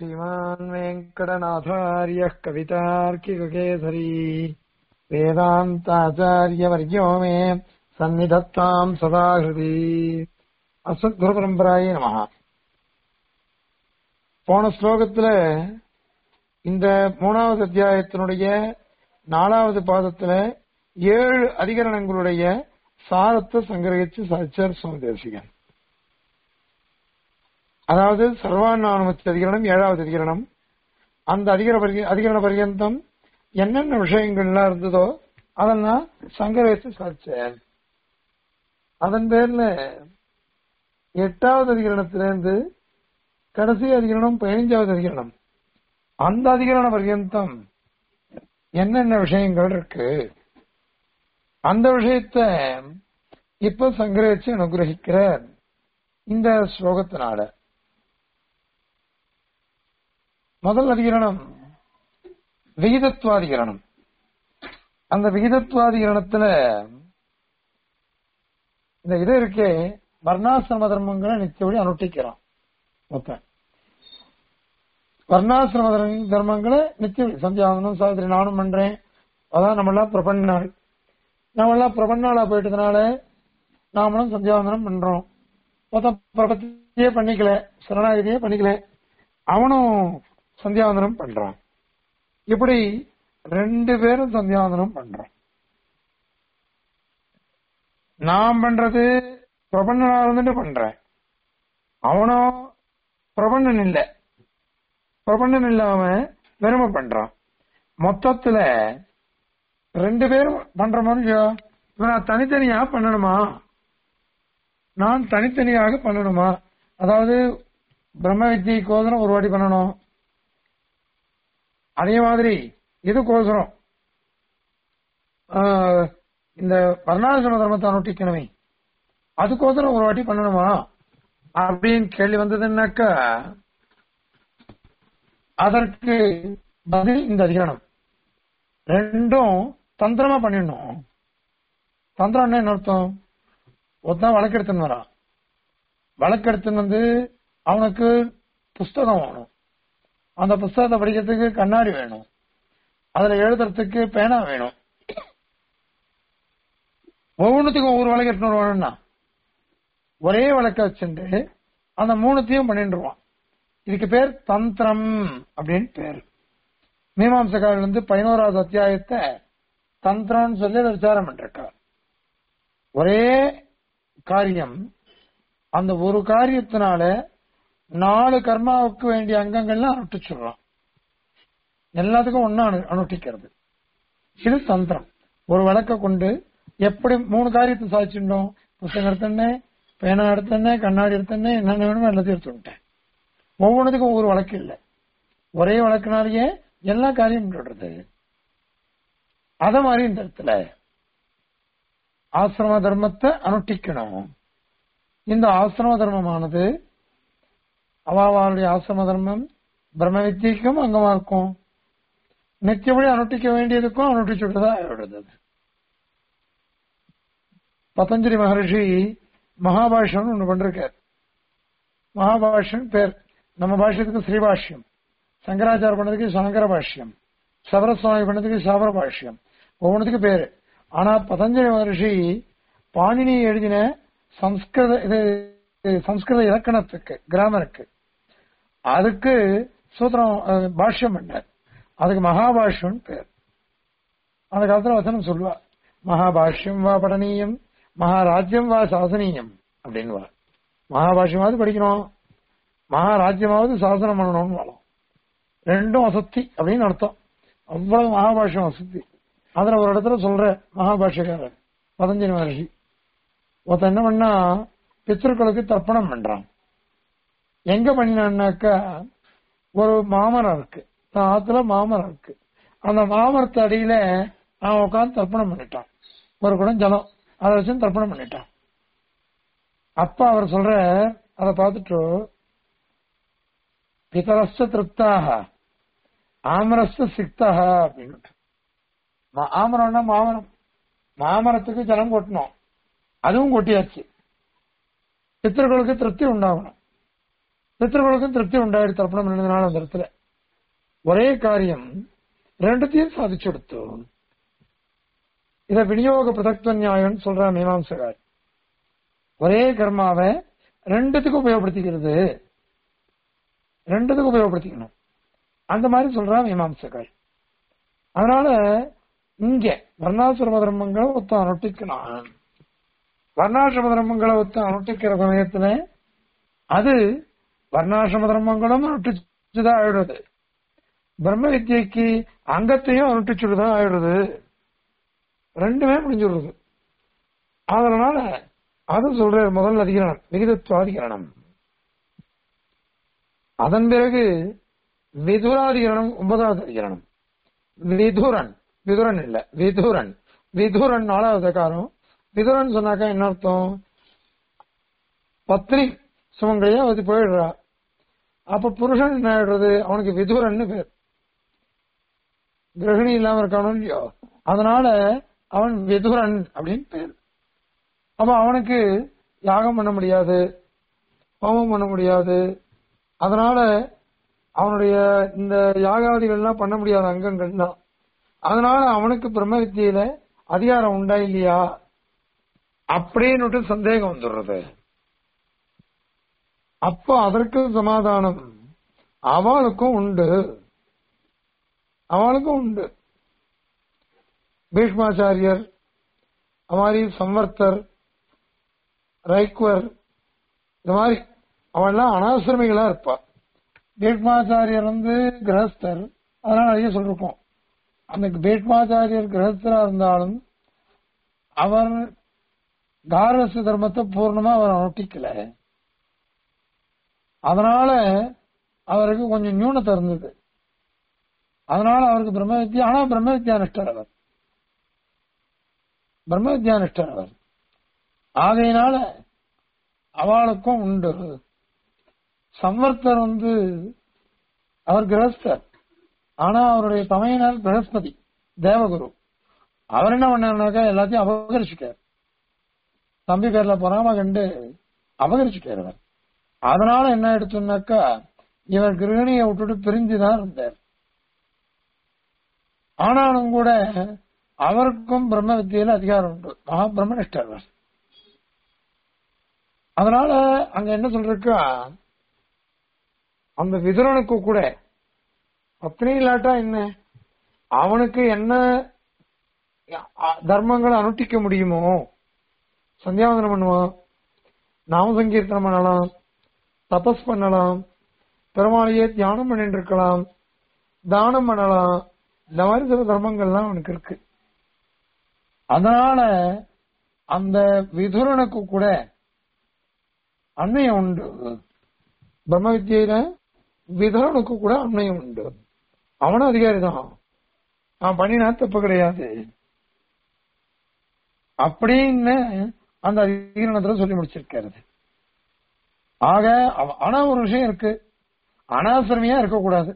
श्रीमान् वेङ्कटनाथार्यः कवितार्किककेसरी वेदान्ताचार्यवर्यो मे सन्निधत्ताम् सदा हृदि அசத்குருபரம்பராயே நம போன ஸ்லோகத்துல இந்த மூணாவது அத்தியாயத்தினுடைய நாலாவது பாதத்துல ஏழு அதிகரணங்களுடைய சாரத்தை சங்கிரகிச்சு சாச்சார் சுவாமி தேசிகன் அதாவது சர்வானுமத்தி அதிகரணம் ஏழாவது அதிகரணம் அந்த அதிகர பரி- அதிகரண பர்யந்தம் என்னென்ன விஷயங்கள்லாம் இருந்ததோ அதெல்லாம் சங்கரகிச்சு சாச்சேன் அதன் பேர்ல எட்டாவது அதிகரணத்திலிருந்து கடைசி அதிகரணம் பதினைஞ்சாவது அதிகரணம் அந்த அதிகரண பர்யந்தம் என்னென்ன விஷயங்கள் இருக்கு அந்த விஷயத்த இப்ப சங்கிரகிச்சு அனுகிரகிக்கிறார் இந்த ஸ்லோகத்தினால முதல் அதிகரணம் விகிதத்வாதிகரணம் அந்த விகிதத்வாதிகரணத்துல இந்த இது இருக்கே வர்ணாசிரம தர்மங்களை நித்தியபடி அனுஷ்டிக்கிறான் மொத்தம் வர்ணாசிரம தர்ம- தர்மங்களை நித்தியபடி சந்தியாவனம் சாவித்திரி நானும் பண்றேன் அதான் நம்மளாம் பிரபன்னாள் நம்மளாம் பிரபன்னாளா போயிட்டதுனால நாமளும் சந்தியாவந்தனம் பண்றோம் மொத்தம் பிரபத்தியே பண்ணிக்கல சரணாகதியே பண்ணிக்கல அவனும் சந்தியாவந்தனம் பண்றான் இப்படி ரெண்டு பேரும் சந்தியாவந்தனம் பண்றோம் நான் பண்றது பிரபண்ணனா இருந்துட்டு பண்றேன் அவனும் பிரபண்ணன் இல்ல பிரபண்ணன் இல்லாம வெறுமை பண்றான் மொத்தத்துல ரெண்டு பேரும் பண்ற மாதிரி நான் தனித்தனியா பண்ணணுமா நான் தனித்தனியாக பண்ணணுமா அதாவது பிரம்ம வித்தியைக்கோசரம் ஒரு வாட்டி பண்ணணும் அதே மாதிரி இதுக்கோசரம் ஆஹ், இந்த வர்ணாசிரம தர்மத்தை அனுஷ்டிக்கணுமே அதுக்கோசரம் ஒரு வாட்டி பண்ணணுமா அப்படின்னு கேள்வி வந்ததுன்னாக்கா அதற்கு பதில் இந்த அதிகரணம் ரெண்டும் தந்திரமா பண்ணிடணும் தந்திரம்னா என்ன அர்த்தம் ஒருத்தன் வழக்கெடுத்துன்னு வரான் வழக்கெடுத்துன்னு வந்து அவனுக்கு புஸ்தகம் வேணும் அந்த புஸ்தகத்தை படிக்கிறதுக்கு கண்ணாடி வேணும் அதுல எழுதுறதுக்கு பேனா வேணும் ஒவ்வொன்றுத்துக்கும் ஒவ்வொரு வழக்கு எடுத்துன்னு வருவானுன்னா ஒரே வழக்க வச்சுட்டு அந்த மூணுத்தையும் பண்ணிட்டுருவான் இதுக்கு பேர் தந்திரம் அப்படின்னு பேர் மீமாம்சக்காரர் வந்து பதினோராவது அத்தியாயத்தை தந்திரம்னு சொல்லி அதை விசாரம் பண்ணிருக்கார் ஒரே காரியம் அந்த ஒரு காரியத்தினால நாலு கர்மாவுக்கு வேண்டிய அங்கங்கள்லாம் அனுஷ்டிச்சுடுறான் எல்லாத்துக்கும் ஒன்னா அனுஷ்டிக்கிறது இது தந்திரம் ஒரு வழக்க கொண்டு எப்படி மூணு காரியத்தை சாதிச்சிருந்தோம் புத்தகம் எடுத்தேன்னே பேனா எடுத்தேன்னே கண்ணாடி எடுத்தேன்னே என்னென்ன வேணுமோ எல்லாத்தையும் எடுத்து விட்டேன் ஒவ்வொன்றுத்துக்கும் ஒவ்வொரு வழக்கு இல்லை ஒரே வழக்கினாலேயே எல்லா காரியம் சொல்றது அத மாதிரி இந்த இடத்துல ஆசிரம தர்மத்தை அனுஷ்டிக்கணும் இந்த ஆசிரம தர்மமானது அவாவாளுடைய ஆசிரம தர்மம் பிரம்ம வித்தியக்கும் அங்கமா இருக்கும் நித்தியபடி அனுஷ்டிக்க வேண்டியதுக்கும் அனுஷ்டிச்சுட்டதா ஆயிடுது அது. பதஞ்சலி மகர்ஷி மகாபாஷ்யம் ஒண்ணு பண்றார் மகாபாஷ்யம் பேர் நம்ம பாஷ்யத்துக்கு ஸ்ரீபாஷ்யம் சங்கராச்சார பண்ணதுக்கு சங்கர பாஷ்யம் சபரசுவாமி பண்ணதுக்கு சபர பாஷ்யம் ஒவ்வொன்றுத்துக்கு பேரு ஆனா பதஞ்சலி மகர்ஷி பாணினி எழுதின சம்ஸ்கிருத இது இது சம்ஸ்கிருத இலக்கணத்துக்கு கிராமருக்கு அதுக்கு சூத்திரம் அஹ், பாஷ்யம் பண்ணார் அதுக்கு மகாபாஷ்யம் பேர் அந்த காலத்துல வசனம் சொல்லுவா மகாபாஷ்யம் வா படனீயம் மகாராஜ்யம் வா சாசனீயம் அப்படின்னுவா மகாபாஷ்யமாவது படிக்கணும் மகாராஜ்யமாவது சாசனம் பண்ணணும்னு வரும் ரெண்டும் அசத்தி அப்படின்னு அர்த்தம் அவ்வளவு மகாபாஷ்யம் அசத்தி அதுல ஒரு இடத்துல சொல்ற மகாபாஷ்யக்காரர் பதஞ்சலி மகர்ஷி ஒருத்தன் என்ன பண்ணா பித்ருக்களுக்கு தர்ப்பணம் பண்றான் எங்க பண்ணினான்னாக்கா ஒரு மாமரம் இருக்கு தான் ஆத்துல மாமரம் இருக்கு அந்த மாமரத்து அடியில அவன் உட்காந்து தர்ப்பணம் பண்ணிட்டான் ஒரு குடம் ஜலம் அதை வச்சு தர்ப்பணம் பண்ணிட்டான் அப்ப அவர் சொல்ற அதை பார்த்துட்டு பிதரஸ்த திருப்தாக ஆமரஸ்த சிக்தாக அப்படின்னு மா- ஆமரம்னா மாமரம் மாமரத்துக்கு ஜலம் கொட்டணும் அதுவும் கொட்டியாச்சு பித்தர்களுக்கு திருப்தி உண்டாகணும் பித்திருக்களுக்கும் திருப்தி உண்டாயிடுச்சு தர்ப்பணம் பண்ணதுனால அந்த இடத்துல ஒரே காரியம் ரெண்டுத்தையும் சாதிச்சு கொடுத்தோம் இத விநியோக பிரதக்த நியாயம் சொல்ற மீமாம்சகார் ஒரே கர்மாவை ரெண்டுத்துக்கும் உபயோகப்படுத்திக்கிறது ரெண்டுத்துக்கும் உபயோகப்படுத்திக்கணும் அந்த மாதிரி சொல்றா மீமாம்சகார் அதனால இங்க வர்ணாசிரம தர்மங்களை ஒத்த அனுஷ்டிக்கணும் வர்ணாசிரம தர்மங்களை ஒத்த அனுஷ்டிக்கிற சமயத்துல அது வர்ணாசிரம தர்மங்களும் அனுஷ்டிச்சுதான் ஆயிடுது பிரம்ம வித்யக்கு அங்கத்தையும் அனுஷ்டிச்சுட்டுதான் ஆயிடுது ரெண்டுமே முடிஞ்சுடுறது அதனால அது சொல்ற முதல் அதிகரணம் விகிதத்துவாதிகரணம் அதன் பிறகு விதுராதிகரணம் ஒன்பதாவது அதிகரணம் விதுரன் விதுரன் இல்ல விதுரன் விதுரன் நாலாவது காரம் விதுரன் சொன்னாக்கா என்ன அர்த்தம் பத்னி சுமங்களையா அது போயிடுறா அப்ப புருஷன் என்ன ஆயிடுறது அவனுக்கு விதுரன்னு பேர் கிரகிணி இல்லாம இருக்கானோ இல்லையோ அதனால அவன் விதுரன் அப்படின்னு பேர் அப்ப அவனுக்கு யாகம் பண்ண முடியாது ஹோமம் பண்ண முடியாது அதனால அவனுடைய இந்த யாகாதிகள்லாம் பண்ண முடியாத அங்கங்கள்லாம் அதனால அவனுக்கு பிரம்ம வித்தியில அதிகாரம் உண்டா இல்லையா அப்படின்னு சந்தேகம் வந்துடுறது அப்போ அதற்கு சமாதானம் அவளுக்கும் உண்டு அவளுக்கும் உண்டு பீஷ்மாச்சாரியர் மாதிரி சம்வர்த்தர் ரைக்வர் இந்த மாதிரி அவன்லாம் அனாசிரமிகளா இருப்பா பீஷ்மாச்சாரியர் வந்து கிரகஸ்தர் அதனால நிறைய சொல்லிருக்கோம் அந்த பீஷ்மாச்சாரியர் கிரகஸ்தரா இருந்தாலும் அவர் காரச தர்மத்தை பூர்ணமா அவர் அனுஷ்டிக்கல அதனால அவருக்கு கொஞ்சம் நியூனத்தை இருந்தது அதனால அவருக்கு பிரம்ம வித்யா ஆனா பிரம்ம வித்யானிஷ்டர் அவர் பிரம்ம வித்யானிஷ்டர் அவர் ஆகையினால அவளுக்கும் உண்டு சம்வர்த்தர் வந்து அவர் கிரகஸ்தர் ஆனா அவருடைய தமையனர் பிரகஸ்பதி தேவகுரு அவர் என்ன பண்ணாருனாக்கா எல்லாத்தையும் அபகரிச்சுட்டார் தம்பி பேர்ல பொறாம கண்டு அபகரிச்சுட்டார் அவர் அதனால என்ன எடுத்தோம்னாக்கா இவர் கிரகணியை விட்டுட்டு பிரிஞ்சுதான் இருந்தார் ஆனாலும் கூட அவருக்கும் பிரம்ம வித்தியில அதிகாரம் உண்டு மகா பிரம்மனிஷ்டர் அவர் அதனால அங்க என்ன சொல்றா அந்த விதுரனுக்கு கூட பத்னி இல்லாட்டா என்ன அவனுக்கு என்ன தர்மங்களை அனுஷ்டிக்க முடியுமோ சந்தியாவந்தனம் பண்ணுவான் நாம சங்கீர்த்தனம் பண்ணலாம் தபஸ் பண்ணலாம் பெருமாளையே தியானம் பண்ணிட்டு இருக்கலாம் தானம் பண்ணலாம் இந்த மாதிரி சில தர்மங்கள்லாம் அவனுக்கு இருக்கு அதனால அந்த விதுரனுக்கு கூட அன்னையம் உண்டு பிரம்ம வித்தியில விதுரனுக்கு கூட அன்னையம் உண்டு அவனும் அதிகாரி தான் நான் பண்ணினா தப்பு கிடையாது அப்படின்னு அந்த அதிகரணத்துல சொல்லி முடிச்சிருக்காரு ஆக ஆனா ஒரு விஷயம் இருக்கு அனாசிரமியா இருக்கக்கூடாது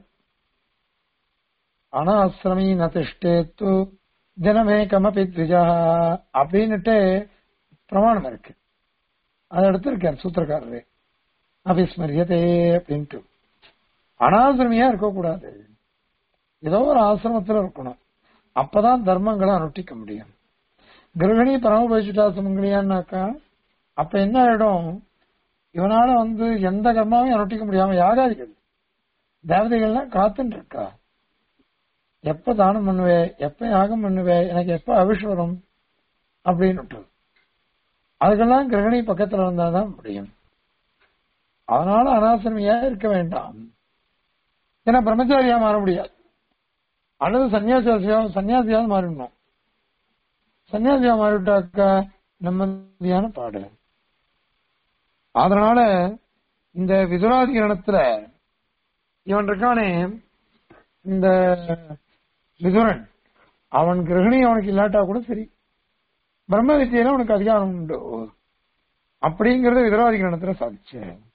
அனாசிரமி நதிஷ்டேத்து தினமே கமபி த்விஜா அப்படின்னுட்டு பிரமாணம் இருக்கு அதை எடுத்திருக்கார் சூத்திரக்காரரு அபிஸ்மரியதே அப்படின்ட்டு அனாசிரமியா இருக்கக்கூடாது ஏதோ ஒரு ஆசிரமத்துல இருக்கணும் அப்பதான் தர்மங்களை அனுஷ்டிக்க முடியும் கிரகணி பரமபவிச்சுட்டா சுமங்கலியான்னாக்கா அப்ப என்ன ஆயிடும் இவனால வந்து எந்த கர்மாவையும் அனுஷ்டிக்க முடியாம யாகாதிகள் தேவதைகள்லாம் காத்துட்டு இருக்கா எப்ப தானம் பண்ணுவே எப்ப யாகம் பண்ணுவே எனக்கு எப்ப அபிஷ் வரும் அப்படின்னு அதுக்கெல்லாம் கிரகணி பக்கத்துல இருந்தாதான் முடியும் அதனால அனாசிரமியா இருக்க வேண்டாம் ஏன்னா பிரம்மச்சாரியா மாற முடியாது அல்லது சன்னியாசியா சன்னியாசியாவது மாறிடணும் சன்னியாசியா மாறிவிட்டாக்கா நிம்மதியான பாடு அதனால இந்த விதுராதிகரணத்துல இவன் இருக்கானே இந்த விதுரன் அவன் கிரகணி அவனுக்கு இல்லாட்டா கூட சரி பிரம்ம வித்தியில அவனுக்கு அதிகாரம் உண்டு அப்படிங்கறத விதுராதிகரணத்துல சாதிச்ச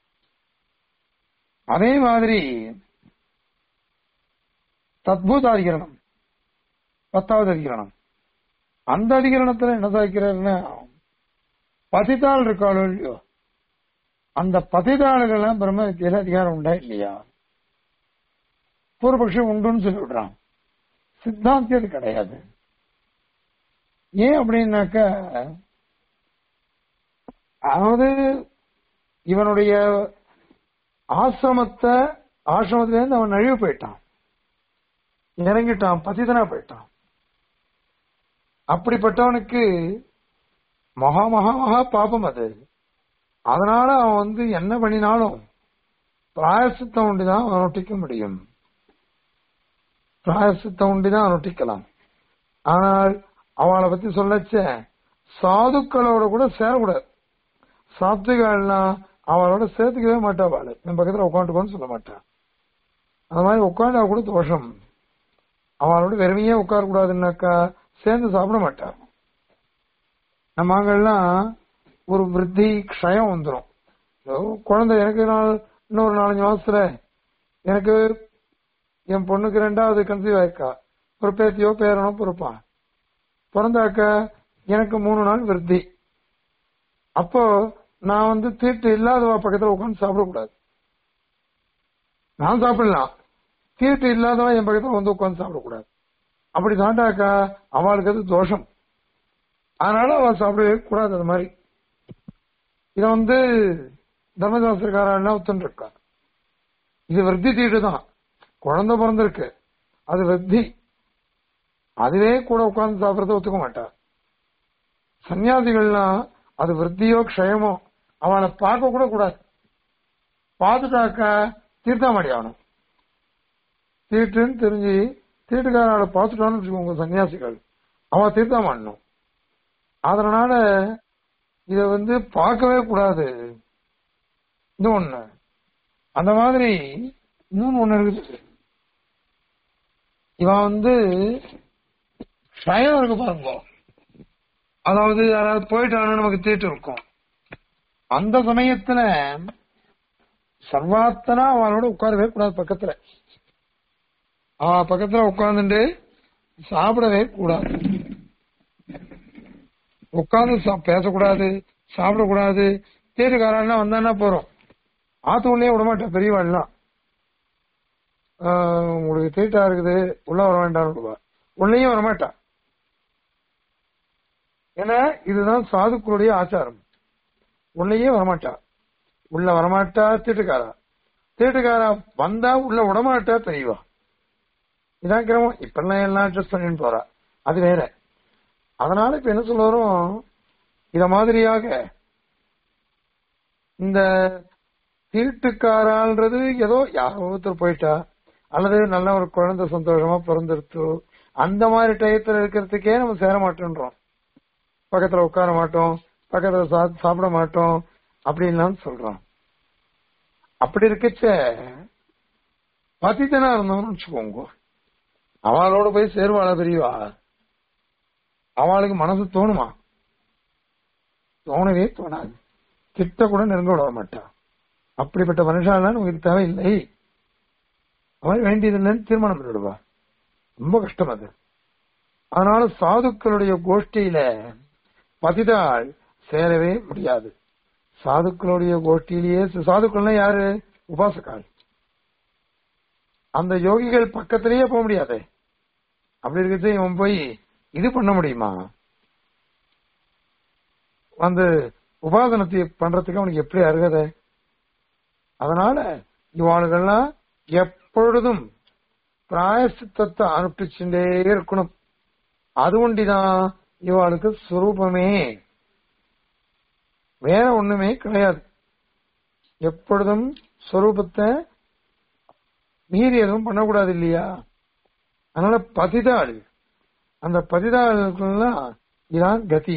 அதே மாதிரி தத்பூதாதிகரணம் பத்தாவது அதிகரணம் அந்த அதிகரணத்துல என்ன சாதிக்கிறாருன்னா பதித்தாள் இருக்காளோ இல்லையோ அந்த பதிதாளுகள்லாம் பிரம்ம வித்தியில அதிகாரம் உண்டா இல்லையா பூர்வபக்ஷம் உண்டுன்னு சொல்லி விடுறான் சித்தாந்தி அது கிடையாது ஏன் அப்படின்னாக்க அதாவது இவனுடைய ஆசிரமத்தை ஆசிரமத்திலேருந்து அவன் நழுவி போயிட்டான் இறங்கிட்டான் பதிதனா போயிட்டான் அப்படிப்பட்டவனுக்கு மகா மகா மகா பாபம் அது அதனால அவன் வந்து என்ன பண்ணினாலும் பிராயசித்தம் உண்டுதான் அவன் ஒட்டிக்க முடியும் பிராயசித்தம் உண்டுதான் அவன் ஒட்டிக்கலாம் ஆனால் அவளை பத்தி சொல்லச்ச சாதுக்களோட கூட சேரக்கூடாது சாத்விகள்லாம் அவளோட சேர்த்துக்கவே மாட்டா அவளை என் பக்கத்துல உட்காந்துக்கோன்னு சொல்ல மாட்டான் அந்த மாதிரி உட்காந்தா கூட தோஷம் அவளோட வெறுமையே உட்கார கூடாதுன்னாக்கா சேர்ந்து சாப்பிட மாட்டா நம்ம அங்கெல்லாம் ஒரு விருத்தி க்ஷயம் வந்துடும் குழந்தை எனக்கு நாள் இன்னொரு நாலஞ்சு மாசத்துல எனக்கு என் பொண்ணுக்கு ரெண்டாவது கன்சீவ் ஆயிருக்கா ஒரு பேத்தியோ பேரனோ பிறப்பான் பிறந்தாக்க எனக்கு மூணு நாள் விருத்தி அப்போ நான் வந்து தீட்டு இல்லாதவா பக்கத்துல உட்காந்து சாப்பிடக்கூடாது நான் சாப்பிடலாம் தீட்டு இல்லாதவா என் பக்கத்துல வந்து உட்காந்து சாப்பிடக்கூடாது அப்படி தாண்டாக்கா அவளுக்கு அது தோஷம் அதனால அவள் சாப்பிடவே கூடாது அது மாதிரி இத வந்து தர்மசாஸ்திரக்காரெல்லாம் ஒத்துன்னு இருக்கா இது விருத்தி தீட்டு தான் குழந்தை பிறந்திருக்கு அது விருத்தி அதுவே கூட உட்கார்ந்து சாப்பிடறத ஒத்துக்க மாட்டா சன்னியாசிகள்லாம் அது விருத்தியோ க்ஷயமோ அவனை பார்க்க கூட கூடாது பார்த்துட்டாக்க தீர்த்தாமடி ஆகணும் தீட்டுன்னு தெரிஞ்சு தீட்டுக்காரனை பார்த்துட்டான்னு வச்சுக்கோங்க சன்னியாசிகள் அவன் தீர்த்தாமடணும் அதனால இத வந்து பார்க்கவே கூடாது இன்னொன்னு அந்த மாதிரி இன்னொன்னு ஒண்ணு இருக்குது இவன் வந்து க்ஷயம் இருக்கு பாருங்க அதாவது யாராவது போயிட்டான்னு நமக்கு தீட்டு இருக்கும் அந்த சமயத்துல சர்வாத்தனா அவனோட உட்காரவே கூடாது பக்கத்துல அவன் பக்கத்துல உட்கார்ந்துட்டு சாப்பிடவே கூடாது உட்கார்ந்து சா- பேசக்கூடாது சாப்பிடக்கூடாது தேட்டுக்காரன் வந்தான்னா போறோம் ஆத்து உள்ளே விட மாட்டேன் பெரியவாள்லாம் ஆஹ் உங்களுக்கு தீட்டா இருக்குது உள்ள வர வேண்டாம் உள்ளேயும் வரமாட்டா ஏன்னா இதுதான் சாதுக்களுடைய ஆச்சாரம் உள்ளேயே வரமாட்டா உள்ள வரமாட்டா தீட்டுக்காரா தீட்டுக்காரா வந்தா உள்ள விடமாட்டா பெரியவா இதான் கிரமம் இப்பெல்லாம் எல்லாம் அட்ஜஸ்ட் பண்ணிட்டு போறா அது வேற அதனால இப்ப என்ன சொல்ல வரும் இத மாதிரியாக இந்த தீட்டுக்காரான்றது ஏதோ யாரோ ஒருத்தர் போயிட்டா அல்லது நல்ல ஒரு குழந்தை சந்தோஷமா பிறந்திருத்து அந்த மாதிரி டயத்துல இருக்கிறதுக்கே நம்ம சேர மாட்டேன்றோம் பக்கத்துல உட்கார மாட்டோம் பக்கத்துல சா- சாப்பிட மாட்டோம் அப்படின்லாம் சொல்றோம் அப்படி இருக்கச்ச பதித்தனா இருந்தோம்னு வச்சுக்கோங்க அவளோட போய் சேருவாளா பெரியவா அவளுக்கு மனசு தோணுமா தோணவே தோணாது கிட்ட கூட நெருங்க விட மாட்டா அப்படிப்பட்ட மனுஷாலாம் நமக்கு தேவையில்லை அவன் வேண்டியதில்லைன்னு தீர்மானம் பண்ணிவிடுவா ரொம்ப கஷ்டம் அது அதனால சாதுக்களுடைய கோஷ்டியில பதிதாள் சேரவே முடியாது சாதுக்களுடைய கோஷ்டியிலேயே சாதுக்கள்னா யாரு உபாசகால் அந்த யோகிகள் பக்கத்திலேயே போக முடியாதே அப்படி இருக்கிறது இவன் போய் இது பண்ண முடியுமா வந்து உபாசனத்தை பண்றதுக்கு அவனுக்கு எப்படி அருகதை அதனால இவாளுகள்லாம் எப்பொழுதும் பிராயசித்தத்தை அனுப்பிச்சுட்டே இருக்கணும் அது ஒண்டிதான் இவாளுக்கு சுரூபமே வேற ஒண்ணுமே கிடையாது எப்பொழுதும் ஸ்வரூபத்தை மீறி எதுவும் பண்ணக்கூடாது இல்லையா அதனால பதிதாள் அந்த பதிதாளுக்கெல்லாம் இதான் கதி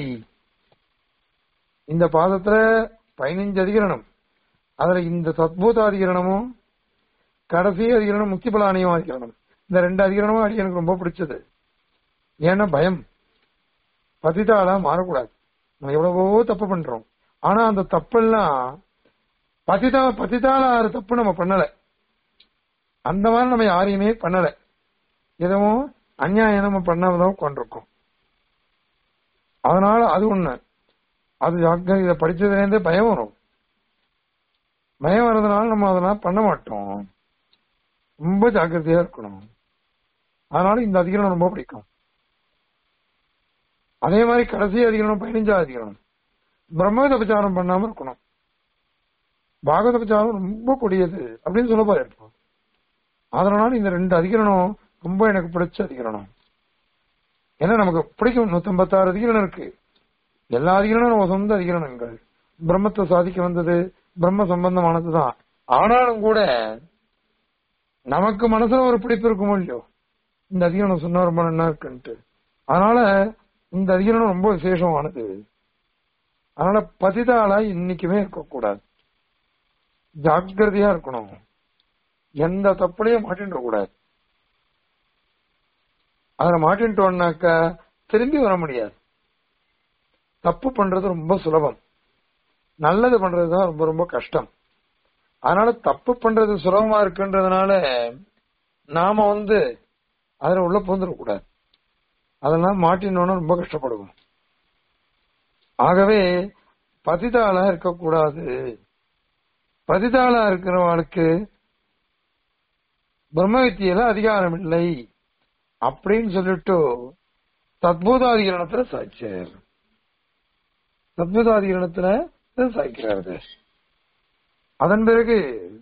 இந்த பாதத்துல பதினஞ்சு அதிகரணம் அதுல இந்த தத்பூத அதிகரணமும் கடைசி அதிகரணம் முக்திபலானியம் அதிகரணம் இந்த ரெண்டு அதிகரணமும் அடி எனக்கு ரொம்ப பிடிச்சது ஏன்னா பயம் பதிதாளா மாறக்கூடாது நம்ம எவ்வளவோ தப்பு பண்றோம் ஆனா அந்த தப்பெல்லாம் பதிதா பதிதால ஆறு தப்பு நம்ம பண்ணல அந்த மாதிரி நம்ம யாரையுமே பண்ணல எதுவும் அநியாயம் நம்ம பண்ணாமதான் கொண்டிருக்கோம் அதனால அது ஒண்ணு அது ஜாக்கிர- இதை படிச்சதுல இருந்தே பயம் வரும் பயம் வர்றதுனால நம்ம அதெல்லாம் பண்ண மாட்டோம் ரொம்ப ஜாக்கிரதையா இருக்கணும் அதனால இந்த அதிகரணம் ரொம்ப பிடிக்கும் அதே மாதிரி கடைசி அதிகரணம் பதினஞ்சாவது அதிகரணம் பிரம்மவித உபச்சாரம் பண்ணாம இருக்கணும் பாகவத உபச்சாரம் ரொம்ப கொடியது அப்படின்னு சொல்ல போறேன் இப்போ அதனால இந்த ரெண்டு அதிகரணம் ரொம்ப எனக்கு பிடிச்ச அதிகரணம் ஏன்னா நமக்கு பிடிக்கும் நூத்தம்பத்தாறு அதிகரணம் இருக்கு எல்லா அதிகரணம் நம்ம சொந்த அதிகரணங்கள் பிரம்மத்தை சாதிக்க வந்தது பிரம்ம சம்பந்தமானதுதான் ஆனாலும் கூட நமக்கு மனசுல ஒரு பிடிப்பு இருக்குமோ இல்லையோ இந்த அதிகரணம் சொன்னா ரொம்ப நல்லா இருக்குன்ட்டு அதனால இந்த அதிகரணம் ரொம்ப விசேஷமானது அதனால பதிதாளா இன்னைக்குமே இருக்கக்கூடாது ஜாக்கிரதையா இருக்கணும் எந்த தப்புலையும் மாட்டின்ற கூடாது அதுல மாட்டின்ட்டோம்னாக்கா திரும்பி வர முடியாது தப்பு பண்றது ரொம்ப சுலபம் நல்லது பண்றதுதான் ரொம்ப ரொம்ப கஷ்டம் அதனால தப்பு பண்றது சுலபமா இருக்குன்றதுனால நாம வந்து அதுல உள்ள புந்துடக்கூடாது அதெல்லாம் மாட்டினோம்னா ரொம்ப கஷ்டப்படுவோம் ஆகவே பதிதாளா இருக்கக்கூடாது பதிதாளா இருக்கிறவங்களுக்கு பிரம்ம வித்தியில அதிகாரம் இல்லை அப்படின்னு சொல்லிட்டு தத்பூதாதிகரணத்துல சாய்ச்சார் தத்பூதாதிகரணத்துல சாய்க்கிறாரு அதன் பிறகு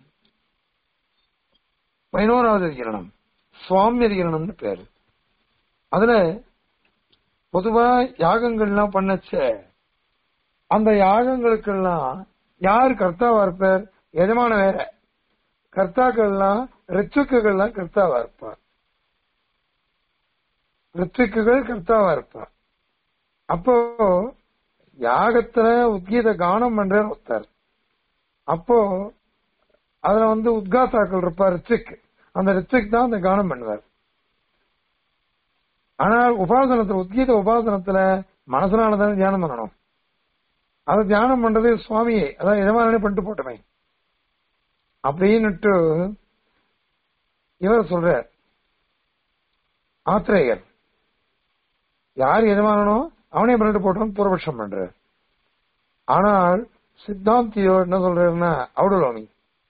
பதினோராவது அதிகரணம் சுவாமி அதிகரணம்னு பேரு அதுல பொதுவா யாகங்கள்லாம் பண்ணச்ச அந்த யாகங்களுக்கெல்லாம் யார் கர்த்தாவா இருப்பார் எஜமான வேற கர்த்தாக்கள்லாம் ரிச்சுக்குகள்லாம் கர்த்தாவா இருப்பார் ரிச்சுக்குகள் கர்த்தாவா இருப்பார் அப்போ யாகத்துல உத்கீத கானம் பண்ற ஒருத்தர் அப்போ அதுல வந்து உத்காசாக்கள் இருப்பார் ரிச்சிக் அந்த ரிச்சிக் தான் அந்த கானம் பண்ணுவார் ஆனால் உபாசனத்துல உத்கீத உபாசனத்துல மனசனால தானே தியானம் பண்ணணும் அதை தியானம் பண்றது சுவாமியே அதான் எதமானே பண்ணிட்டு போட்டமே அப்படின்னுட்டு இவர் சொல்ற ஆத்திரேயர் யார் எஜமானனோ அவனே பண்ணிட்டு போட்டோம் பூர்வபட்சம் பண்ற ஆனால் சித்தாந்தியோ என்ன சொல்றாருன்னா அவுடலோமி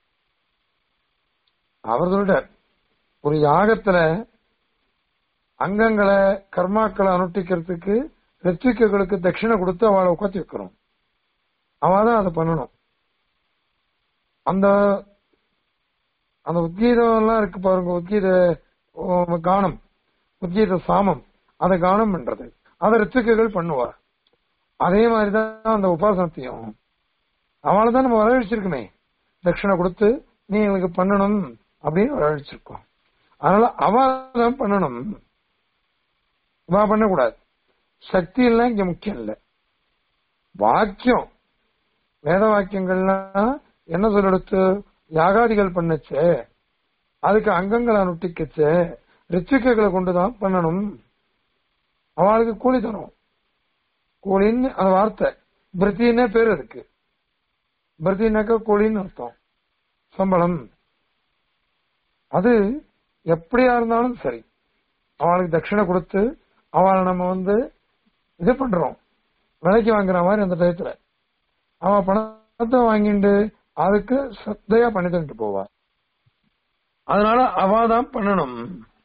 அவர் சொல்றார் ஒரு யாகத்துல அங்கங்களை கர்மாக்களை அனுஷ்டிக்கிறதுக்கு ரித்விக்குகளுக்கு தட்சிணை கொடுத்து அவளை உட்காந்து வைக்கிறோம் அவன் தான் அதை பண்ணணும் அந்த அந்த உத்கீதம் எல்லாம் இருக்கு பாருங்க உத்கீத கானம் உத்கீத சாமம் அதை கானம் பண்றது அதை ரிச்சுக்குகள் பண்ணுவா அதே மாதிரிதான் அந்த உபாசனத்தையும் அவளை தான் நம்ம வரவழைச்சிருக்கோமே தட்சிணை கொடுத்து நீ எங்களுக்கு பண்ணணும் அப்படின்னு வரவழைச்சிருக்கோம் அதனால அவ தான் பண்ணணும் இவா பண்ணக்கூடாது சக்தி எல்லாம் இங்க முக்கியம் இல்லை வாக்கியம் வேத வாக்கியங்கள்லாம் என்ன சொல்லெடுத்து யாகாதிகள் பண்ணச்சே அதுக்கு அங்கங்களை அனுஷ்டிக்கச்சே ரிச்சிக்கைகளை கொண்டுதான் பண்ணணும் அவளுக்கு கூலி தரும் கூலின்னு அந்த வார்த்தை பிரித்தின்னே பேர் இருக்கு பிரித்தினாக்கா கூலின்னு அர்த்தம் சம்பளம் அது எப்படியா இருந்தாலும் சரி அவளுக்கு தட்சிணை கொடுத்து அவளை நம்ம வந்து இது பண்றோம் விலைக்கு வாங்குற மாதிரி அந்த டயத்துல அவன் பணத்தை வாங்கிட்டு அதுக்கு சத்தையா பண்ணி தந்துட்டு போவா அதனால அவ தான் பண்ணணும்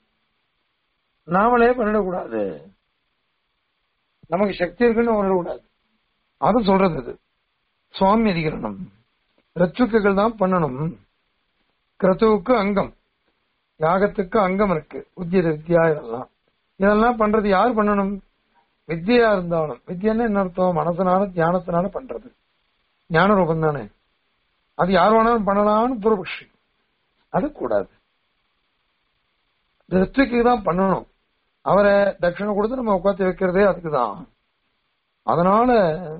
நாமளே பண்ணிடக்கூடாது நமக்கு சக்தி இருக்குன்னு உணரக்கூடாது அது சொல்றது இது சுவாமி அதிகரணம் ரச்சுக்குகள் தான் பண்ணணும் கிரத்துவுக்கு அங்கம் யாகத்துக்கு அங்கம் இருக்கு உத்திய வித்யா இதெல்லாம் இதெல்லாம் பண்றது யார் பண்ணணும் வித்தியா இருந்தாலும் வித்தியன்னு என்ன அர்த்தம் மனசனால தியானத்தினால பண்றது ஞான ரூபம் தானே அது யார் வேணாலும் பண்ணலாம்னு பூர்வபக்ஷி அது கூடாது ரித்விக்கு தான் பண்ணணும் அவரை தட்சிணை கொடுத்து நம்ம உட்காந்து வைக்கிறதே அதுக்குதான் அதனால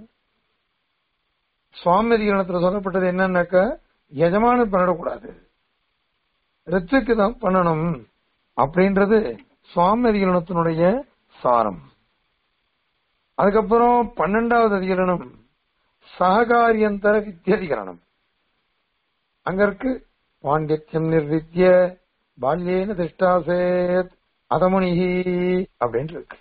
சுவாமி அதிகரணத்துல சொல்லப்பட்டது என்னன்னாக்க எஜமானன் பண்ணிடக்கூடாது ரித்துக்கு தான் பண்ணணும் அப்படின்றது சுவாமி அதிகரணத்தினுடைய சாரம் அதுக்கப்புறம் பன்னெண்டாவது அதிகரணம் சககாரியந்தர வித்தியதிகரணம் அங்க இருக்கு பாண்டித்யம் நிர்வித்ய பால்யேன திஷ்டாசேத் அதமுனிகி அப்படின்னு இருக்கு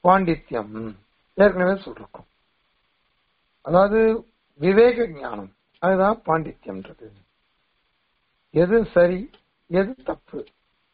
பாண்டித்யம் ஏற்கனவே சொல்லிருக்கோம் அதாவது விவேக ஞானம் அதுதான் பாண்டித்யம்ன்றது எது சரி எது தப்பு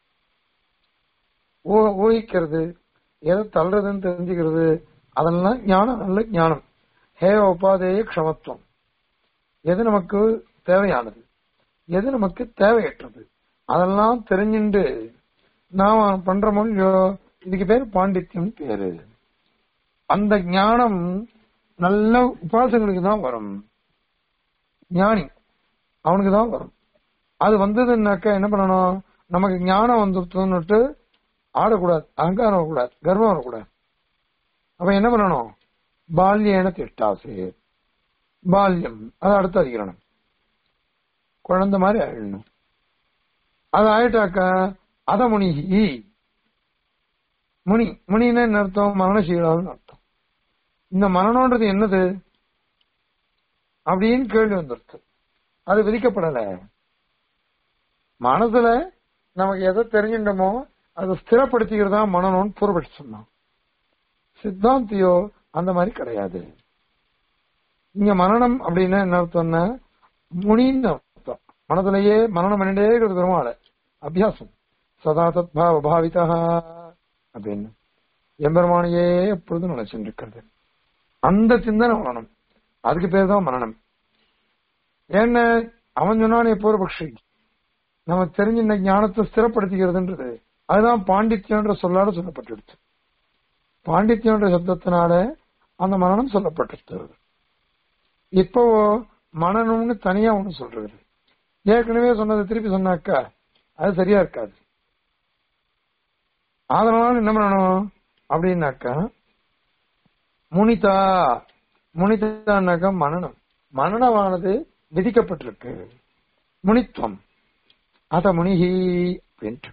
ஊ- ஊகிக்கிறது எதை தள்ளுறதுன்னு தெரிஞ்சுக்கிறது அதெல்லாம் ஞானம் நல்ல ஞானம் ஹே உபாதேய க்ஷமத்துவம் எது நமக்கு தேவையானது எது நமக்கு தேவையற்றது அதெல்லாம் தெரிஞ்சுண்டு நாம பண்றோமோ இல்லையோ இதுக்கு பேர் பாண்டித்யம் பேரு அந்த ஞானம் நல்ல உபாசகனுக்கு தான் வரும் ஞானி அவனுக்கு தான் வரும் அது வந்ததுன்னாக்கா என்ன பண்ணணும் நமக்கு ஞானம் வந்துருத்துன்னுட்டு ஆடக்கூடாது அகங்காரம் வரக்கூடாது கர்வம் வரக்கூடாது அப்ப என்ன பண்ணணும் பால்யேன திட்டாசு பால்யம் அது அடுத்த அதிகரணம் குழந்தை மாதிரி ஆயிடணும் அது ஆயிட்டாக்கா அத முனிகி முனி முனின்னா என்ன அர்த்தம் மரணசீலான்னு அர்த்தம் இந்த மரணம்ன்றது என்னது அப்படின்னு கேள்வி வந்துருச்சு அது விதிக்கப்படல மனசுல நமக்கு எதை தெரிஞ்சிட்டோமோ அதை ஸ்திரப்படுத்திக்கிறதா மனநோன்னு பூர்வபட்சி சொன்னான் சித்தாந்தியோ அந்த மாதிரி கிடையாது இங்க மரணம் அப்படின்னா என்ன அர்த்தம்னா முனின்னு அர்த்தம் மனதிலேயே மரணம் பண்ணிட்டே இருக்கிறது பெருமாள் அபியாசம் சதா தத்பாவ பாவிதா அப்படின்னு எம்பெருமானையே எப்பொழுதும் நினைச்சுட்டு இருக்கிறது அந்த சிந்தனை மரணம் அதுக்கு பேர் தான் மரணம் ஏன்னா அவன் சொன்னானே பூர்வபக்ஷி நமக்கு தெரிஞ்ச இந்த ஞானத்தை ஸ்திரப்படுத்திக்கிறதுன்றது அதுதான் பாண்டித்யன்ற சொல்லாட சொல்லப்பட்டுடுச்சு பாண்டித்யன்ற சப்தத்தினால அந்த மரணம் சொல்லப்பட்டுச்சு இப்போ மனநம்னு தனியா ஒண்ணு சொல்றது ஏற்கனவே சொன்னதை திருப்பி சொன்னாக்கா அது சரியா இருக்காது அதனால என்ன பண்ணணும் அப்படின்னாக்கா முனிதா முனிதான்னாக்கா மனநம் மனநமானது விதிக்கப்பட்டிருக்கு முனித்துவம் அத முனிகி அப்படின்ட்டு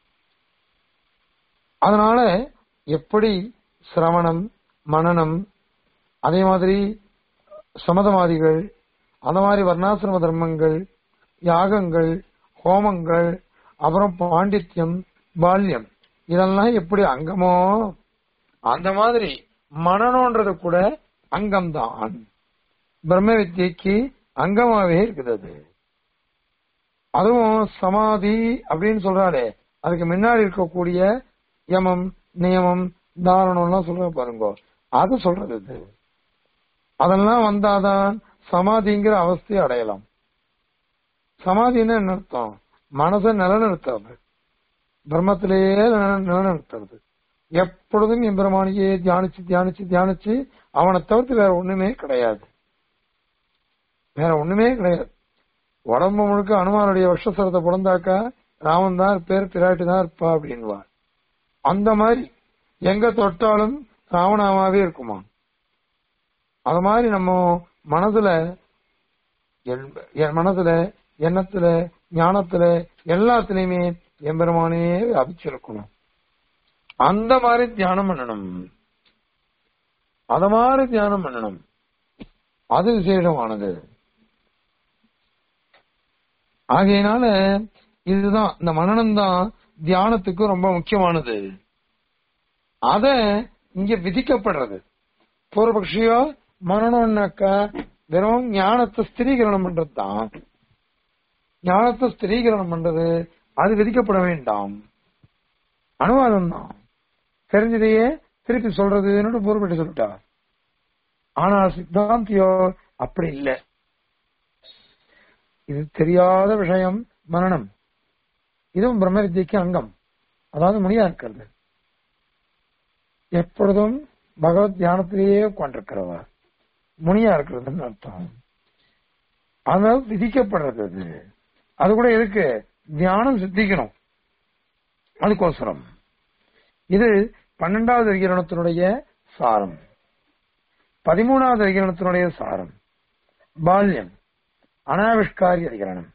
அதனால எப்படி சிரவணம் மனநம் அதே மாதிரி சமதமாதிகள் அந்த மாதிரி வர்ணாசிரம தர்மங்கள் யாகங்கள் ஹோமங்கள் அப்புறம் பாண்டித்யம் பால்யம் இதெல்லாம் எப்படி அங்கமோ அந்த மாதிரி மனநோன்றது கூட அங்கம்தான் பிரம்ம வித்யக்கு அங்கமாவே இருக்குது அது அதுவும் சமாதி அப்படின்னு சொல்றாளே அதுக்கு முன்னாடி இருக்கக்கூடிய யமம் நியமம் தாரணம்லாம் சொல்ற பாருங்க அது சொல்றது இது அதெல்லாம் வந்தாதான் சமாதிங்கிற அவஸ்தையை அடையலாம் சமாதின்னு என்ன அர்த்தம் மனசை நிலநிறுத்துறது பிரம்மத்திலேயே நில- நிலநிறுத்துறது எப்பொழுதும் எம்பெருமானியே தியானிச்சு தியானிச்சு தியானிச்சு அவனை தவிர்த்து வேற ஒண்ணுமே கிடையாது வேற ஒண்ணுமே கிடையாது உடம்பு முழுக்க அனுமானுடைய வருஷசரத்தை பிறந்தாக்கா ராமன் தான் இருப்பார் பிராட்டி தான் இருப்பா அப்படின்வா அந்த மாதிரி எங்க தொட்டாலும் ராமநாமாவே இருக்குமா அது மாதிரி நம்ம மனதுல என்- என் மனதுல எண்ணத்துல ஞானத்துல எல்லாத்துலயுமே எம்பெருமானே வியாபிச்சிருக்கணும் அந்த மாதிரி தியானம் பண்ணணும் அத மாதிரி தியானம் பண்ணணும் அது விசேஷமானது ஆகையினால இதுதான் இந்த மனநம் தான் தியானத்துக்கு ரொம்ப முக்கியமானது அத இங்க விதிக்கப்படுறது பூர்வபக்ஷியோ மனநம்னாக்கா வெறும் ஞானத்தை ஸ்திரீகரணம் பண்றது தான் ஞானத்தை ஸ்திரீகரணம் பண்றது அது விதிக்கப்பட வேண்டாம் அனுவாதம் தான் தெரிஞ்சதையே திருப்பி சொல்றதுன்னு பூர்வப்பட்டு சொல்லிட்டா ஆனா சித்தாந்தியோ அப்படி இல்லை இது தெரியாத விஷயம் மரணம் இதுவும் பிரம்ம வித்யக்கு அங்கம் அதாவது முனியா இருக்கிறது எப்பொழுதும் பகவத் தியானத்திலேயே உட்காண்டிருக்கிறவா முனியா இருக்கிறதுன்னு அர்த்தம் அதனால விதிக்கப்படுறது அது அது கூட எதுக்கு தியானம் சித்திக்கணும் அதுக்கோசரம் இது பன்னெண்டாவது அதிகரணத்தினுடைய சாரம் பதிமூணாவது அதிகரணத்தினுடைய சாரம் பால்யம் அனாவிஷ்காரி அதிகரணம்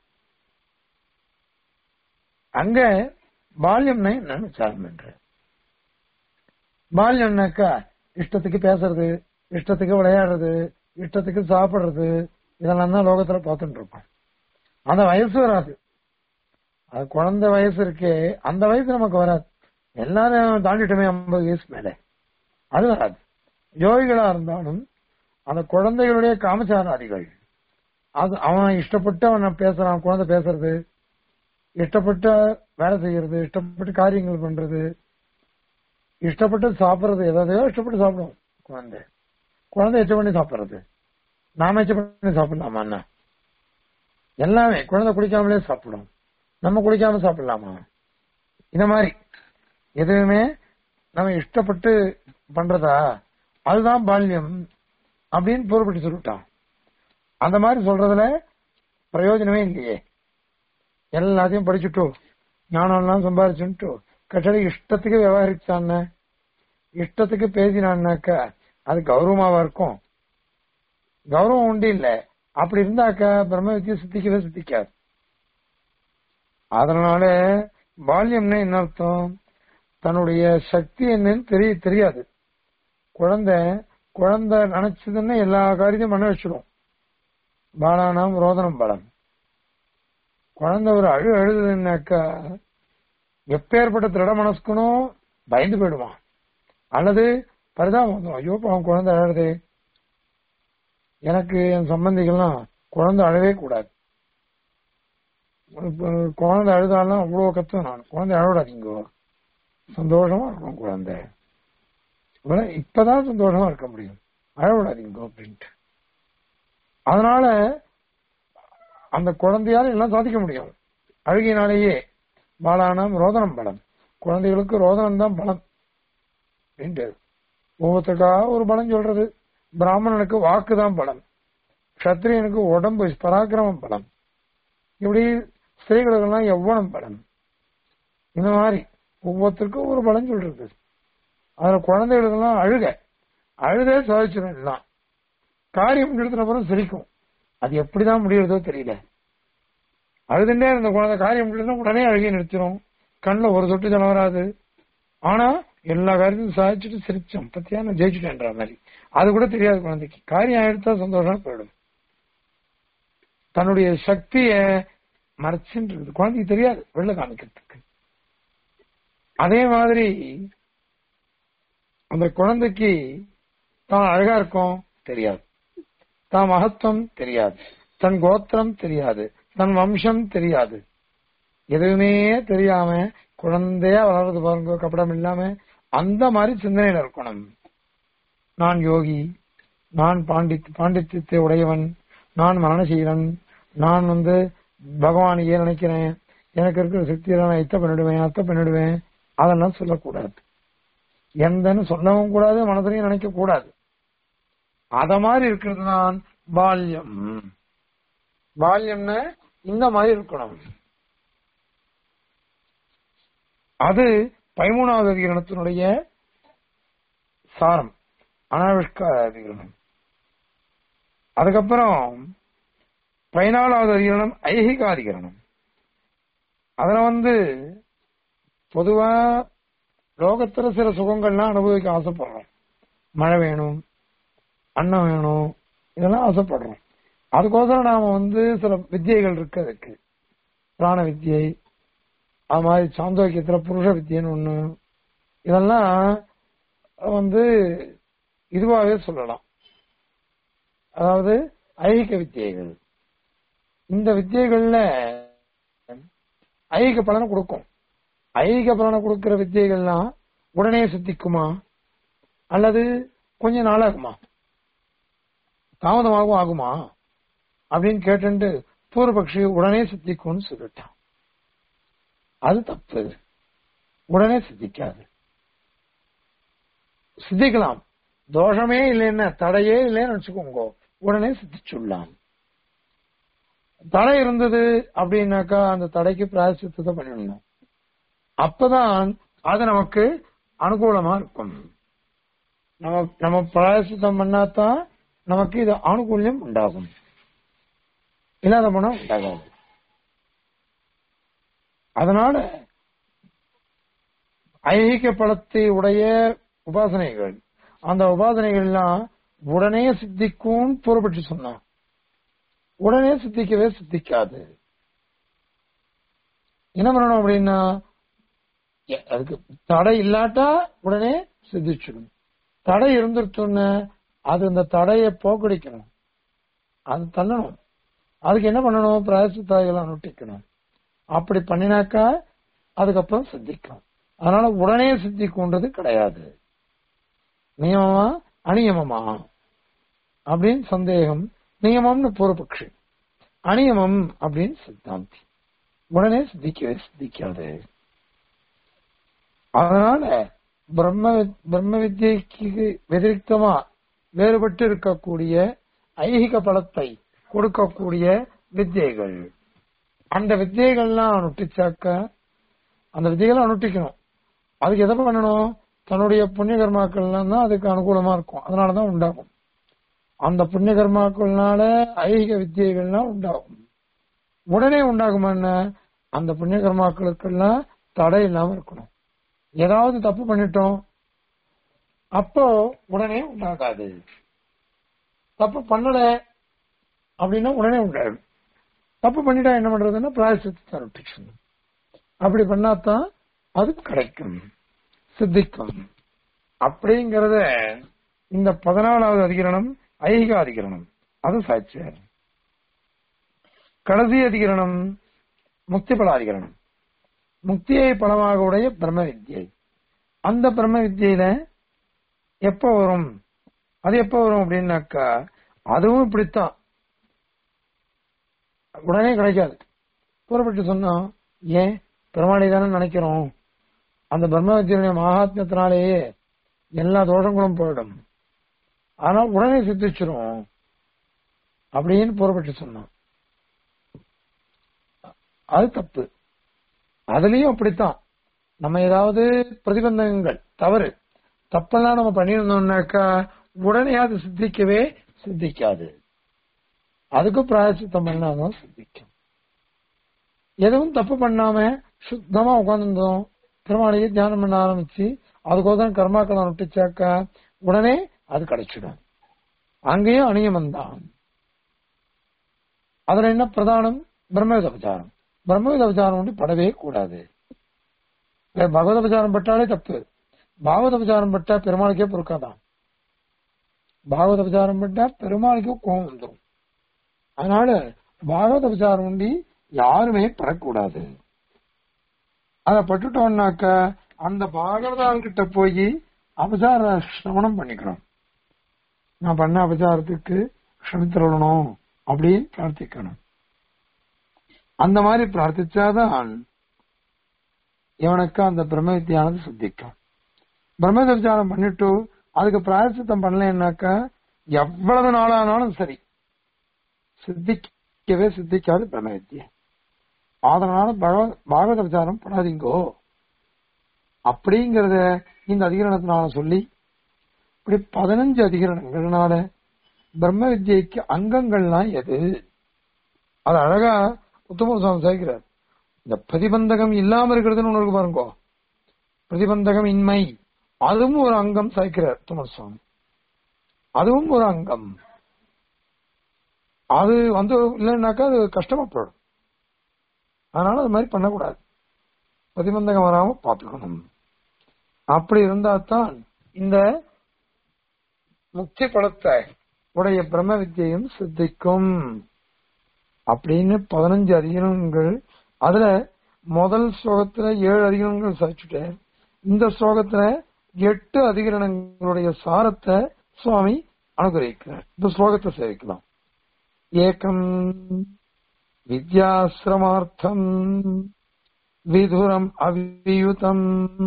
அங்க பால்யம்னா என்னன்னு விசாரம் பண்ற பால்யம்னாக்கா இஷ்டத்துக்கு பேசுறது இஷ்டத்துக்கு விளையாடுறது இஷ்டத்துக்கு சாப்பிடுறது இதெல்லாம் தான் லோகத்துல பார்த்துட்டு இருக்கோம் அந்த வயசு வராது அது குழந்தை வயசு இருக்கே அந்த வயசு நமக்கு வராது எல்லாரும் தாண்டிட்டோமே ஐம்பது வயசு மேல அது வராது யோகிகளா இருந்தாலும் அந்த குழந்தைகளுடைய காமச்சாராதிகள் அது அவன் இஷ்டப்பட்டு அவன் பேசுறான் குழந்தை பேசுறது இஷ்டப்பட்டு வேலை செய்யறது இஷ்டப்பட்டு காரியங்கள் பண்றது இஷ்டப்பட்டு சாப்பிடுறது எதையோ இஷ்டப்பட்டு சாப்பிடும் குழந்தை குழந்தை எச்ச பண்ணி சாப்பிடுறது நாம எச்ச பண்ணி சாப்பிடலாமா என்ன எல்லாமே குழந்தை குடிக்காமலே சாப்பிடும் நம்ம குடிக்காம சாப்பிடலாமா இந்த மாதிரி எதுவுமே நம்ம இஷ்டப்பட்டு பண்றதா அதுதான் பால்யம் அப்படின்னு பொறுப்பட்டு சொல்லிட்டான் அந்த மாதிரி சொல்றதுல பிரயோஜனமே இல்லையே எல்லாத்தையும் படிச்சுட்டு ஞானம்லாம் சம்பாதிச்சுட்டு கட்டளை இஷ்டத்துக்கு விவகரிச்சான்னு இஷ்டத்துக்கு பேசினான்னாக்க அது கௌரவமாவா இருக்கும் கௌரவம் உண்டு இல்ல அப்படி இருந்தாக்க பிரம்ம வித்தியை சித்திக்கவே சித்திக்காது அதனால பால்யம்னா என்ன அர்த்தம் தன்னுடைய சக்தி என்னன்னு தெரிய தெரியாது குழந்தை குழந்தை நினைச்சதுன்னா எல்லா காரியத்தையும் பண்ண வச்சிடும் பாலானாம் ரோதனம் பலம் குழந்தை ஒரு அழு அழுதுனாக்கா எப்பேற்பட்ட திருட மனசுக்கணும் பயந்து போயிடுவான் அல்லது பரிதாபம் வந்துடும் ஐயோ அவன் குழந்தை அழகுது எனக்கு என் சம்பந்திகள்லாம் குழந்தை அழவே கூடாது இப்ப குழந்தை அழுதாலும் அவ்வளவு கத்தும் நான் குழந்தை அழவிடாதீங்க சந்தோஷமா இருக்கும் குழந்தை இவ்வளவு இப்பதான் சந்தோஷமா இருக்க முடியும் அழவிடாதீங்க அப்படின்ட்டு அதனால அந்த குழந்தையால எல்லாம் சாதிக்க முடியும் அழுகினாலேயே பாலானம் ரோதனம் பலம் குழந்தைகளுக்கு ரோதனம் தான் பலம் அப்படின்ட்டு ஒவ்வொருத்தருக்கா ஒரு பலம் சொல்றது பிராமணனுக்கு வாக்கு தான் பலம் கத்திரியனுக்கு உடம்பு பராக்கிரமம் பலம் இப்படி ஸ்திரீகளுக்கெல்லாம் எவ்வளவு பலம் இந்த மாதிரி ஒவ்வொருத்தருக்கும் ஒரு பலம் சொல்றது அதுல குழந்தைகளுக்கெல்லாம் அழுக அழுதே சாதிச்சிடும் எல்லாம் காரியம் நிறுத்தின அப்புறம் சிரிக்கும் அது எப்படிதான் முடியறதோ தெரியல அழுதுண்டே இருந்த குழந்தை காரியம் முடியல உடனே அழுகி நிறுத்திடும் கண்ணுல ஒரு சொட்டு ஜலம் வராது ஆனா எல்லா காரியத்தையும் சாதிச்சுட்டு சிரிச்சோம் பத்தியா நான் ஜெயிச்சுட்டேன்ற மாதிரி அது கூட தெரியாது குழந்தைக்கு காரியம் எடுத்தா சந்தோஷமா போயிடும் தன்னுடைய சக்திய மறைச்சுட்டு இருக்குது குழந்தைக்கு தெரியாது வெளில காமிக்கிறதுக்கு அதே மாதிரி அந்த குழந்தைக்கு தான் அழகா இருக்கும் தெரியாது தான் மகத்துவம் தெரியாது தன் கோத்திரம் தெரியாது தன் வம்சம் தெரியாது எதுவுமே தெரியாம குழந்தையா வளர்றது பாருங்க கப்படம் இல்லாம அந்த மாதிரி சிந்தனையில இருக்கணும் நான் யோகி நான் பாண்டித் பாண்டித்யத்தை உடையவன் நான் மரணசீலன் நான் வந்து பகவானையே நினைக்கிறேன் எனக்கு இருக்கிற சக்தியில நான் இத்த பண்ணிடுவேன் அத்தை பண்ணிடுவேன் அதெல்லாம் சொல்லக்கூடாது எந்தன்னு சொல்லவும் கூடாது மனதிலையும் நினைக்க கூடாது அத மாதிரி இருக்கிறது தான் பால்யம் பால்யம்னு இந்த மாதிரி இருக்கணும் அது பதிமூணாவது அதிகரணத்தினுடைய சாரம் அனாவிஷ்கார அதிகரணம் அதுக்கப்புறம் பதினாலாவது அதிகரணம் ஐகிக அதிகரணம் அதுல வந்து பொதுவா லோகத்துல சில சுகங்கள்லாம் அனுபவிக்க ஆசைப்படுறோம் மழை வேணும் அன்னம் வேணும் இதெல்லாம் ஆசைப்படுறோம் அதுக்கோசரம் நாம வந்து சில வித்தியைகள் இருக்கு அதுக்கு பிராண வித்தியை அது மாதிரி சாந்தோக்கியத்துல புருஷ வித்தியன்னு ஒண்ணு இதெல்லாம் வந்து இதுவாகவே சொல்லலாம் அதாவது ஐகிக வித்தியைகள் இந்த வித்தியைகள்ல ஐகிக பலனை கொடுக்கும் ஐகிக பலனை கொடுக்கிற வித்தியைகள்லாம் உடனே சித்திக்குமா அல்லது கொஞ்ச நாள் ஆகுமா தாமதமாகவும் ஆகுமா அப்படின்னு கேட்டு பூர்வபக்ஷி உடனே சித்திக்கும்னு சொல்லிட்டான் அது தப்பு உடனே சித்திக்காது சித்திக்கலாம் தோஷமே இல்லைன்னா தடையே இல்லைன்னு வச்சுக்கோங்க உடனே சித்திச்சுடலாம் தடை இருந்தது அப்படின்னாக்கா அந்த தடைக்கு பிராயசித்தத்தை பண்ணிடணும் அப்பதான் அது நமக்கு அனுகூலமா இருக்கும் நம்ம நம்ம பிராயசித்தம் பண்ணாதான் நமக்கு இது அனுகூல்யம் உண்டாகும் இல்லாத போனா உண்டாகாது அதனால ஐகிக பலத்தை உடைய உபாசனைகள் அந்த உபாசனைகள்லாம் உடனே சித்திக்கும் பொறுப்பட்டு சொன்னான் உடனே சித்திக்கவே சித்திக்காது என்ன பண்ணணும் அப்படின்னா எ- அதுக்கு தடை இல்லாட்டா உடனே சித்திச்சிடும் தடை இருந்துருச்சுன்னு அது அந்த தடையை போக்கடிக்கணும் அது தள்ளணும் அதுக்கு என்ன பண்ணணும் பிராயசித்தாய்களை அனுஷ்டிக்கணும் அப்படி பண்ணினாக்கா அதுக்கப்புறம் சித்திக்கும் அதனால உடனே சித்திக்கும்ன்றது கிடையாது நியமமா அநியமமா அப்படின்னு சந்தேகம் நியமம்னு பூர்வபக்ஷி அநியமம் அப்படின்னு சித்தாந்தி உடனே சித்திக்கவே சித்திக்காது அதனால பிரம்ம பிரம்ம வித்யைக்கு வெதிரிக்தமா வேறுபட்டு இருக்கக்கூடிய ஐகிக பலத்தை கொடுக்கக்கூடிய வித்தியைகள் அந்த வித்தியைகள்லாம் அனுஷ்டிச்சாக்க அந்த வித்தியைகளை அனுஷ்டிக்கணும் அதுக்கு எதை பண்ணணும் தன்னுடைய புண்ணிய கர்மாக்கள்லாம் தான் அதுக்கு அனுகூலமா இருக்கும் அதனாலதான் உண்டாகும் அந்த புண்ணிய கர்மாக்கள்னால ஐகிக வித்தியைகள்லாம் உண்டாகும் உடனே உண்டாகுமா என்ன அந்த புண்ணிய கர்மாக்களுக்கெல்லாம் தடை இல்லாம இருக்கணும் ஏதாவது தப்பு பண்ணிட்டோம் அப்போ உடனே உண்டாகாது தப்பு பண்ணல அப்படின்னா உடனே உண்டாயிடும் தப்பு பண்ணிட்டா என்ன பண்றதுன்னா பிராயசித்த ரொட்டேஷன் அப்படி பண்ணாதான் அது கிடைக்கும் சித்திக்கும் அப்படிங்கறத இந்த பதினாலாவது அதிகரணம் ஐகிக அதிகரணம் அது சாட்சியார் கடைசி அதிகரணம் முக்தி பலாதிகரணம் முக்தியை பலமாக உடைய பிரம்ம வித்யை அந்த பிரம்ம வித்தியில எப்ப வரும் அது எப்ப வரும் அப்படின்னாக்கா அதுவும் இப்படித்தான் உடனே கிடைக்காது கூறப்பட்டு சொன்னோம் ஏன் பெருமாளை தானே நினைக்கிறோம் அந்த பிரம்ம வித்தியுடைய மகாத்மியத்தினாலேயே எல்லா தோஷங்களும் போயிடும் ஆனா உடனே சித்திச்சிரும் அப்படின்னு புறப்பட்டு சொன்னான் அது தப்பு அதுலயும் அப்படித்தான் நம்ம ஏதாவது பிரதிபந்தகங்கள் தவறு தப்பெல்லாம் நம்ம பண்ணியிருந்தோம்னாக்கா உடனே அது சித்திக்கவே சித்திக்காது அதுக்கு பிராயசித்தம் பண்ணாதான் சித்திக்கும் எதுவும் தப்பு பண்ணாம சுத்தமா உட்காந்துருந்தோம் பெருமாளையே தியானம் பண்ண ஆரம்பிச்சு அதுக்கோதான் கர்மாக்களை நொட்டிச்சாக்கா உடனே அது கிடைச்சிடும் அங்கேயும் அநியமம் தான் அதுல என்ன பிரதானம் பிரம்மவித உபச்சாரம் பிரம்மவித உபச்சாரம் வந்து படவே கூடாது பகவத உபச்சாரம் பட்டாலே தப்பு பாகவத உபச்சாரம் பட்டா பெருமாளுக்கே பொறுக்காதான் பாகவத உபச்சாரம் பட்டா பெருமாளுக்கே கோபம் வந்துடும் அதனால பாகவத உபச்சாரம் உண்டி யாருமே பெறக்கூடாது அதை பட்டுட்டோம்னாக்க அந்த பாகவதால் கிட்ட போய் அபசார சிரவணம் பண்ணிக்கணும் நான் பண்ண அபசாரத்துக்கு க்ஷமித்திரணும் அப்படின்னு பிரார்த்திக்கணும் அந்த மாதிரி பிரார்த்திச்சாதான் இவனுக்கு அந்த பிரம்ம வித்தியானது சித்திக்கும் பிரம்ம விசாரம் பண்ணிட்டு அதுக்கு பிராயசித்தம் பண்ணலன்னாக்கா எவ்வளவு நாளானாலும் சரி சித்திக்கவே சித்திக்காது பிரம்ம வித்தியை அதனால பாகவத விசாரம் பண்ணாதீங்கோ அப்படிங்கறத இந்த அதிகரணத்தினால சொல்லி இப்படி பதினஞ்சு அதிகரணங்கள்னால பிரம்ம வித்யைக்கு அங்கங்கள்லாம் எது அது அழகா உத்தம சுவாமி சேர்க்கிறார் இந்த பிரதிபந்தகம் இல்லாம இருக்கிறதுன்னு ஒண்ணு இருக்கு பாருங்க பிரதிபந்தகம் இன்மை அதுவும் ஒரு அங்கம் சாய்க்கிறார் உத்தம சுவாமி அதுவும் ஒரு அங்கம் அது வந்து இல்லைன்னாக்கா அது கஷ்டமா போயிடும் அதனால அது மாதிரி பண்ணக்கூடாது பிரதிபந்தகம் வராம பார்த்துக்கணும் அப்படி இருந்தா தான் இந்த முக்தி படத்தை உடைய பிரம்ம வித்தியையும் சித்திக்கும் அப்படின்னு பதினஞ்சு அதிகரணங்கள் அதுல முதல் ஸ்லோகத்துல ஏழு அதிகரணங்கள் சாதிச்சுட்டேன் இந்த ஸ்லோகத்துல எட்டு அதிகரணங்களுடைய சாரத்தை சுவாமி அனுகிரகிக்கிறார் இந்த ஸ்லோகத்தை சேவிக்கலாம் ஏகம் வித்யாசிரமார்த்தம் விதுரம் அவியுதம்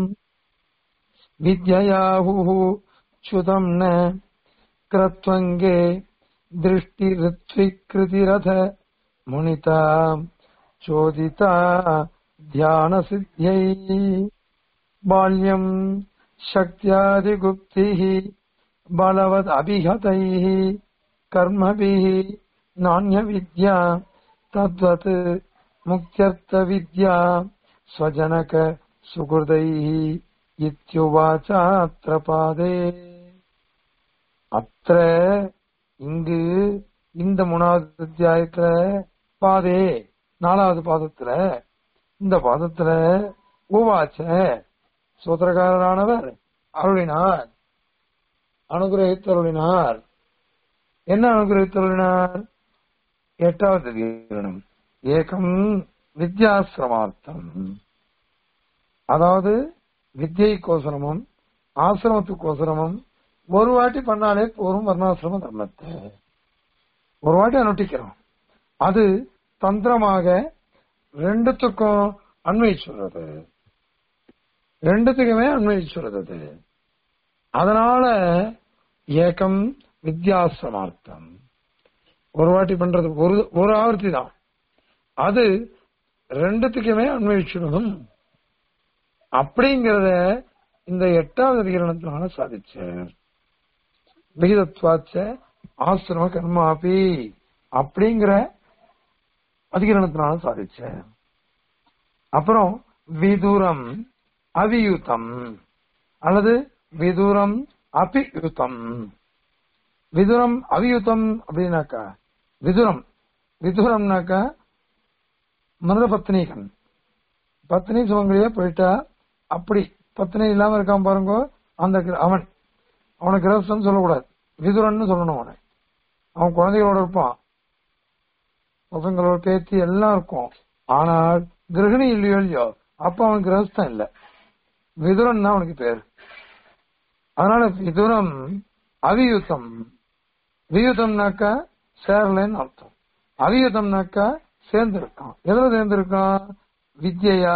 வித்யாஹு சுதம் ந கிரத்வங்கே திருஷ்டி ரித்விகிருதிரத முனிதா चोदिता ध्यानसिद्ध्यै बाल्यम् शक्त्यादिगुप्तिः बलवदभिहतैः कर्मभिः नान्यविद्या तद्वत् मुक्त्यर्थविद्या स्वजनक सुहृदैः इत्युवाचात्र पादे அத்த இங்கு இந்த மூணாவது அத்தியாயத்துல பாதே நாலாவது பாதத்துல இந்த பாதத்துல உவாச்ச சூத்திரக்காரரானவர் அருளினார் அனுகிரகித்தருளினார் என்ன அனுகிரகித்தருளினார் எட்டாவது அதிகரணம் ஏகம் வித்யாசிரமார்த்தம் அதாவது வித்யைக்கோசரமும் ஆசிரமத்துக்கோசரமும் ஒரு வாட்டி பண்ணாலே போரும் வர்ணாசிரம தர்மத்தை ஒரு வாட்டி அனுட்டிக்கிறோம் அது தந்திரமாக ரெண்டுத்துக்கும் அண்மை சொல்றது ரெண்டுத்துக்குமே அண்மை சொல்றது அது அதனால ஏகம் வித்யாசிரமார்த்தம் ஒரு வாட்டி பண்றது ஒரு ஒரு ஆவர்த்தி தான் அது ரெண்டுத்துக்குமே அன்வயிச்சிடணும் அப்படிங்கறத இந்த எட்டாவது அதிகரணத்தினால சாதிச்சார் விகிதத்வாச்ச ஆசிரம கர்மாபி அப்படிங்கிற அதிகரணத்தினால சாதிச்சார் அப்புறம் விதுரம் அவியுதம் அல்லது விதுரம் அபியுதம் விதுரம் அவியுதம் அப்படின்னாக்கா விதுரம் விதுரம்னாக்கா மருத பத்னிகன் பத்னி சுமங்கலியே போயிட்டா அப்படி பத்னி இல்லாம இருக்கான் பாருங்க அந்த கிர- அவன் அவனை கிரகஸ்தன் சொல்லக்கூடாது விதுரன்னு சொல்லணும் அவனை அவன் குழந்தைகளோட இருப்பான் பசங்களோட பேத்தி எல்லாம் இருக்கும் ஆனால் கிரகிணி இல்லையோ இல்லையோ அப்ப அவன் கிரகஸ்தன் இல்ல விதுரன் தான் அவனுக்கு பேர் அதனால விதுரம் அவியுத்தம் வியுத்தம்னாக்கா சேரலன்னு அர்த்தம் அவியுத்தம்னாக்கா சேர்ந்திருக்கான் எதுல சேர்ந்திருக்கான் வித்யா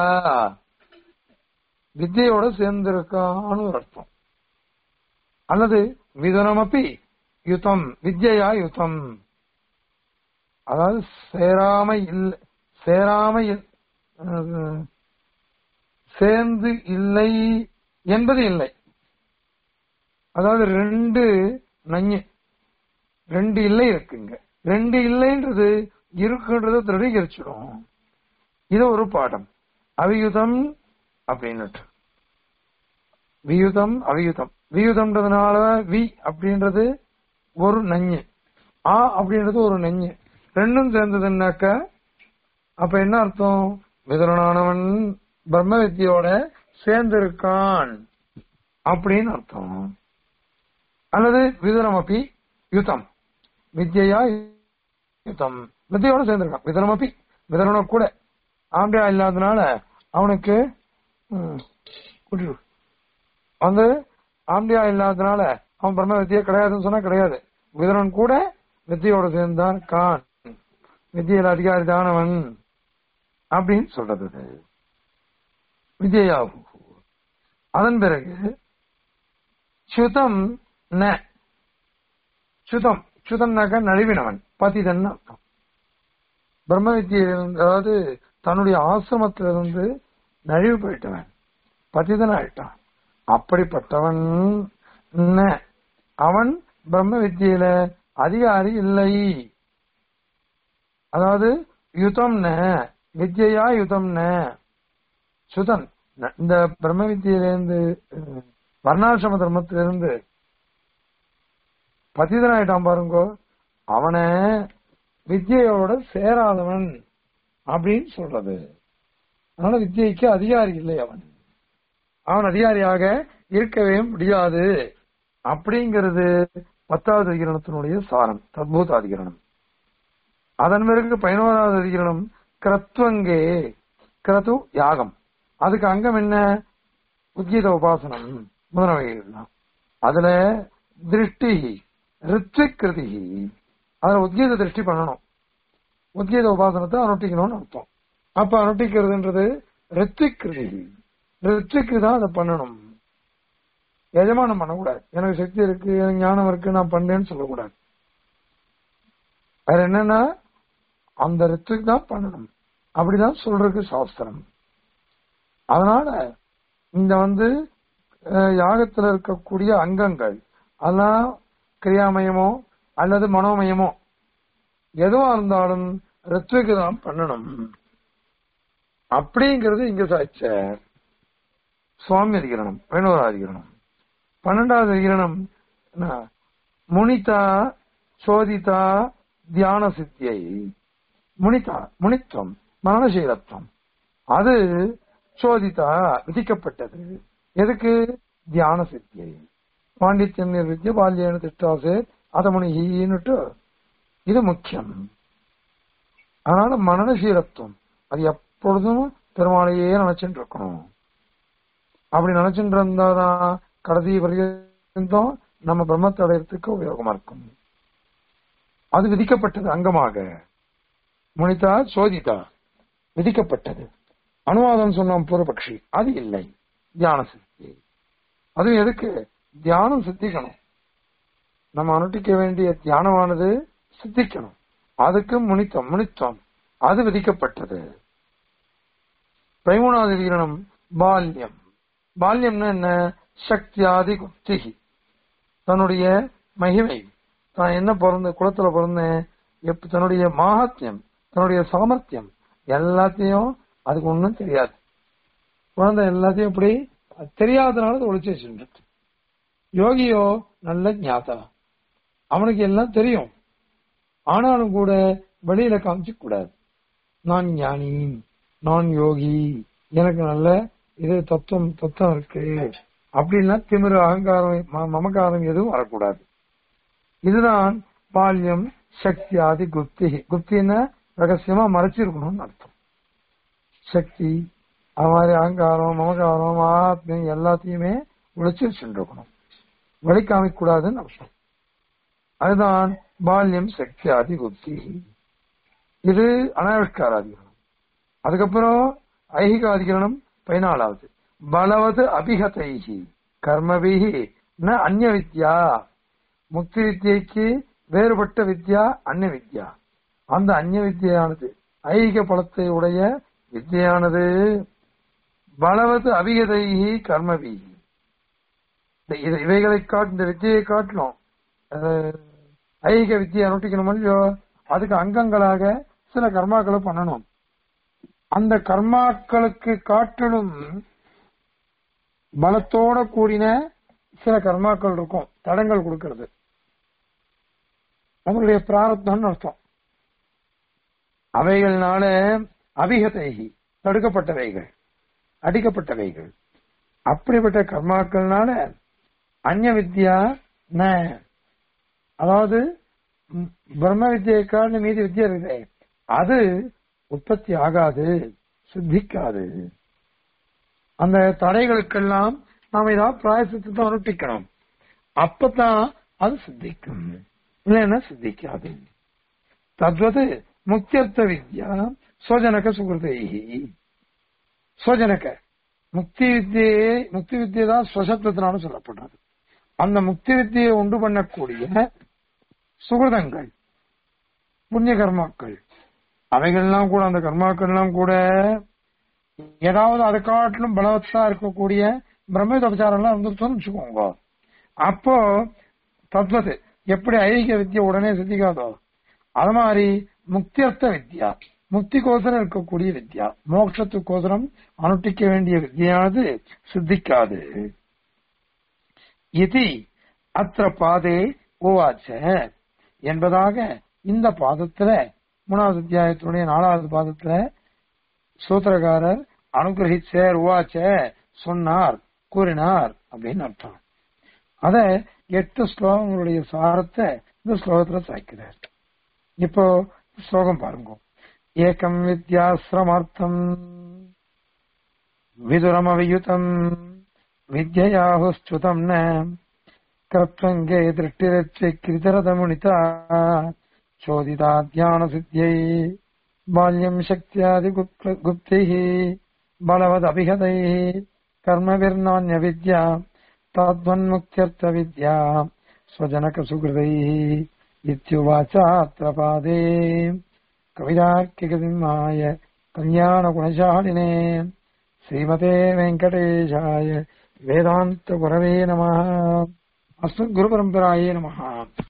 வித்யோட சேர்ந்திருக்கான்னு ஒரு அர்த்தம் அல்லது விதுனமப்பி யுத்தம் வித்யா யுத்தம் அதாவது சேராமை இல்லை சேராமை இல்- அஹ், சேர்ந்து இல்லை என்பது இல்லை அதாவது ரெண்டு நஞ்சு ரெண்டு இல்லை இருக்குங்க ரெண்டு இல்லைன்றது இருக்குன்றத திருடீகரிச்சிடும் இது ஒரு பாடம் அவியுதம் அப்படின்னுட்டு வியுதம் அவியுதம் வியுதம்ன்றதுனால வி அப்படின்றது ஒரு நஞ்சு ஆ அப்படின்றது ஒரு நஞ்சு ரெண்டும் சேர்ந்ததுன்னாக்க அப்ப என்ன அர்த்தம் விதரணானவன் பிரம்ம வித்தியோட சேர்ந்திருக்கான் அப்படின்னு அர்த்தம் அல்லது விதரமப்பி யுத்தம் வித்யா யுத்தம் வித்தியோட சேர்ந்திருக்கான் விதரமப்பி விதரண கூட ஆம்பியா இல்லாதனால அவனுக்கு ம், கூட்டிடு. வந்து ஆம்பியா இல்லாதனால அவன் பிரம்ம வித்தியா கிடையாதுன்னு சொன்னா கிடையாது விதரன் கூட வித்தியோட சேர்ந்தான் கான் வித்தியில அதிகாரி தானவன் அப்படின்னு சொல்றது இது. வித்யாவு அதன் பிறகு சுதம் ந சுதம் சுதம்னாக்க நழுவினவன் பதிதன் அர்த்தம் பிரம்ம வித்தியிலிருந்து அதாவது தன்னுடைய ஆசிரமத்திலிருந்து நழுவி போயிட்டவன் பதிதன் ஆயிட்டான் அப்படிப்பட்டவன் ந. அவன் பிரம்ம வித்தியில அதிகாரி இல்லை அதாவது யுதம் ந வித்யா யுதம் ந சுதன் ந- இந்த பிரம்ம வித்தியிலிருந்து அஹ், வர்ணாசிரம தர்மத்திலிருந்து பதிதனாயிட்டான் பாருங்கோ அவனை வித்யையோட சேராதவன் அப்படின்னு சொல்றது அதனால வித்யைக்கு அதிகாரி இல்லை அவன் அவன் அதிகாரியாக இருக்கவே முடியாது அப்படிங்கிறது பத்தாவது அதிகரணத்தினுடைய சாரம் தத்பூத அதிகரணம் அதன் பிறகு பதினோராவது அதிகரணம் கிரத்வங்கே கிரது யாகம் அதுக்கு அங்கம் என்ன உத்கீத உபாசனம் முதலவைகள் தான் அதுல திருஷ்டி ரித்விக் கிருதி அதுல உத்கீத திருஷ்டி பண்ணணும் உத்கீத உபாசனத்தை அனுட்டிக்கணும்னு அர்த்தம் அப்ப அனுட்டிக்கிறதுன்றது ரித்விக் கிருதி ரித்விக்கு தான் அதை பண்ணணும் எஜமானம் பண்ணக்கூடாது எனக்கு சக்தி இருக்கு எனக்கு ஞானம் இருக்கு நான் பண்றேன்னு சொல்லக்கூடாது வேற என்னன்னா அந்த ரித்துக்கு தான் பண்ணணும் அப்படிதான் சொல்றதுக்கு சாஸ்திரம் அதனால இந்த வந்து அஹ், யாகத்துல இருக்கக்கூடிய அங்கங்கள் அதெல்லாம் கிரியாமயமோ அல்லது மனோமயமோ எதுவா இருந்தாலும் ரித்விக்கு தான் பண்ணணும் அப்படிங்கிறது இங்க சாய்ச்ச சுவாமி அதிகரணம் பதினோராவது அதிகரணம் பன்னெண்டாவது அதிகரணம் என்ன? முனிதா சோதிதா தியான சித்தியை முனிதா முனித்துவம் மரணசீலத்துவம் அது சோதிதா விதிக்கப்பட்டது எதுக்கு தியான சித்தியை பாண்டித்யம் நிர்வித்திய பால்யேன திஷ்டாசே அதமுனின்னுட்டு இது முக்கியம் அதனால மனநசீலத்துவம் அது எப்பொழுதும் பெருமாளையே நினைச்சுட்டு இருக்கணும் அப்படி நினைச்சுட்டு இருந்தாதான் கடைசி வரைக்கும் நம்ம பிரம்மத்தை அடையறதுக்கு உபயோகமா இருக்கும் அது விதிக்கப்பட்டது அங்கமாக முனிதா சோதிதா விதிக்கப்பட்டது அனுவாதம் சொன்னோம் பூர்வபக்ஷி அது இல்லை தியான சித்தி அதுவும் எதுக்கு தியானம் சித்திக்கணும் நம்ம அனுஷ்டிக்க வேண்டிய தியானமானது சித்திக்கணும் அதுக்கு முனித்தம் முனித்தம் அது விதிக்கப்பட்டது பதிமூணாவது வீரணம் பால்யம் பால்யம்னா என்ன சக்தியாதி குப்திகி தன்னுடைய மகிமை தான் என்ன பிறந்த குளத்துல பிறந்தேன் எப்ப தன்னுடைய மாஹாத்தியம் தன்னுடைய சாமர்த்தியம் எல்லாத்தையும் அதுக்கு ஒண்ணும் தெரியாது குழந்தை எல்லாத்தையும் இப்படி அது தெரியாதனால அது ஒளிச்சு வச்சுட்டு யோகியோ நல்ல ஞாதா அவனுக்கு எல்லாம் தெரியும் ஆனாலும் கூட வெளியில காமிச்சிக்க கூடாது நான் ஞானி நான் யோகி எனக்கு நல்ல இது தத்துவம் தத்துவம் இருக்கு அப்படின்னா திமிரு அகங்காரம் ம- மமகாரம் எதுவும் வரக்கூடாது இதுதான் பால்யம் சக்தி ஆதி குப்தி குப்தின்னா ரகசியமா மறைச்சிருக்கணும்னு அர்த்தம் சக்தி அது மாதிரி அகங்காரம் மமகாரம் ஆத்மியம் எல்லாத்தையுமே உழைச்சி வச்சுருக்கணும் வழி காமிக்க கூடாதுன்னு அர்த்தம் அதுதான் பால்யம் சக்தி ஆதி குப்தி இது அனாவிஷ்காராதிகரணம் அதுக்கப்புறம் ஐகிகாதிகரணம் பதினாலாவது பலவது அபிகதைகி கர்மபிகி ந அந்நிய வித்யா முக்தி வித்யைக்கு வேறுபட்ட வித்யா அந்நிய வித்யா அந்த அந்நிய வித்யானது ஐகிக பலத்தை உடைய வித்யானது பலவது அபிகதைகி கர்மபிகி இந்த- இது- இவைகளை காட்டு இந்த வித்தியை காட்டணும் அஹ், ஐகிக வித்தியை அனுஷ்டிக்கணும் இல்லையோ அதுக்கு அங்கங்களாக சில கர்மாக்களை பண்ணணும் அந்த கர்மாக்களுக்கு காட்டிலும் பலத்தோட கூடின சில கர்மாக்கள் இருக்கும் தடங்கள் கொடுக்கிறது நம்மளுடைய பிராரத்தம்னு அர்த்தம் அவைகள்னால அபிகதைகி தடுக்கப்பட்டவைகள் அடிக்கப்பட்டவைகள் அப்படிப்பட்ட கர்மாக்கள்னால அந்நிய வித்யா ந அதாவது ம், பிரம்ம வித்தியை காரணம் மீதி வித்யா இருக்குது அது உற்பத்தி ஆகாது சித்திக்காது அந்த தடைகளுக்கெல்லாம் நாம ஏதாவது பிராயசத்தை அனுஷ்டிக்கணும் அப்பதான் அது சித்திக்கும் இல்லைன்னா சித்திக்காது தத்வது முக்தியர்த்த வித்யா சோஜனக சுகிருதை சோஜனக முக்தி வித்தியை முக்தி வித்தியை தான் ஸ்வசத்துவத்தினால சொல்லப்படுறது அந்த முக்தி வித்தியை உண்டு பண்ணக்கூடிய சுகிருதங்கள் புண்ணிய கர்மாக்கள் அவைகள்லாம் கூட அந்த கர்மாக்கள்லாம் கூட ஏதாவது அதை காட்டிலும் பலவத்தா இருக்கக்கூடிய பிரம்மயுத உபச்சாரம்லாம் இருந்துருச்சோன்னு வச்சுக்கோங்க அப்போ தத்வது எப்படி ஐகிய வித்யா உடனே சித்திக்காதோ அது மாதிரி முக்தியர்த்த வித்யா முக்திக்கோசரம் இருக்கக்கூடிய வித்யா மோட்சத்துக்கோசரம் அனுஷ்டிக்க வேண்டிய வித்யானது சித்திக்காது இது அத்திர பாதே ஓவாச்ச என்பதாக இந்த பாதத்துல மூணாவது அத்தியாயத்தினுடைய நாலாவது பாதத்துல சூத்திரகாரர் அனுகிரகிச்சர் உவாச்ச சொன்னார் கூறினார் அப்படின்னு அர்த்தம் அத எட்டு ஸ்லோகங்களுடைய சாரத்தை இந்த ஸ்லோகத்துல சாய்க்கிறார் இப்போ ஸ்லோகம் பாருங்க ஏகம் வித்யாசிரமார்த்தம் விதுரமவியுதம் வித்யாஹுஸ்துதம் ந கர்த்தங்கே திருஷ்டிரட்சை கிரிதரதமுனிதா சோதிதா தியான சித்தியை बाल्यम् शक्त्यादिगुप्तैः बलवदभिहतैः कर्मभिर्नान्यविद्या ताद्वन्मुक्त्यर्थविद्या स्वजनकसुहृदैः इत्युवाचात्र पादे कविदार्किकसिंहाय कल्याणगुणशालिने श्रीमते वेङ्कटेशाय वेदान्तगुरवे नमः अस्मद्गुरुपरम्परायै नमः